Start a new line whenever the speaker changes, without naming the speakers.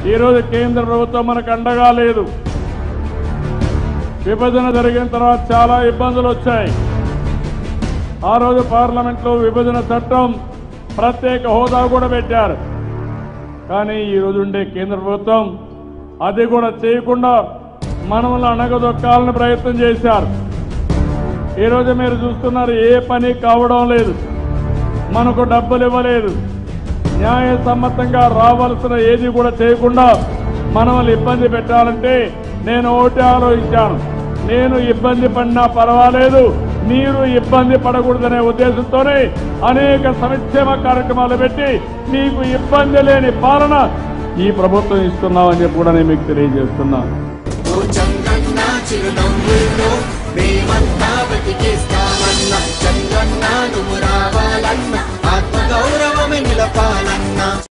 ఈరోజు కేంద్ర ప్రభుత్వం మనకు అండగా లేదు విభజన జరిగిన తర్వాత చాలా ఇబ్బందులు వచ్చాయి ఆ రోజు పార్లమెంట్లో విభజన చట్టం ప్రత్యేక హోదా కూడా పెట్టారు కానీ ఈ రోజు ఉండే కేంద్ర ప్రభుత్వం అది కూడా చేయకుండా మనల్ని అణగదొక్కాలని ప్రయత్నం చేశారు ఈరోజు మీరు చూస్తున్నారు ఏ పని కావడం లేదు మనకు డబ్బులు ఇవ్వలేదు న్యాయసమ్మతంగా రావాల్సిన ఏది కూడా చేయకుండా మనల్ని ఇబ్బంది పెట్టాలంటే నేను ఒకటి ఆలోచించాను నేను ఇబ్బంది పడినా పర్వాలేదు మీరు ఇబ్బంది పడకూడదనే ఉద్దేశంతోనే అనేక సంక్షేమ కార్యక్రమాలు పెట్టి మీకు ఇబ్బంది లేని పాలన ఈ ప్రభుత్వం ఇస్తున్నామని చెప్పి కూడా నేను మీకు తెలియజేస్తున్నాను
ఓ చంద్రన్న చిరునవ్వుల్లో మేమంతా బతికేస్తామన్న చంద్రన్న నువ్వు రావాలన్న ఆత్మగౌరవమే నిలపాలన్న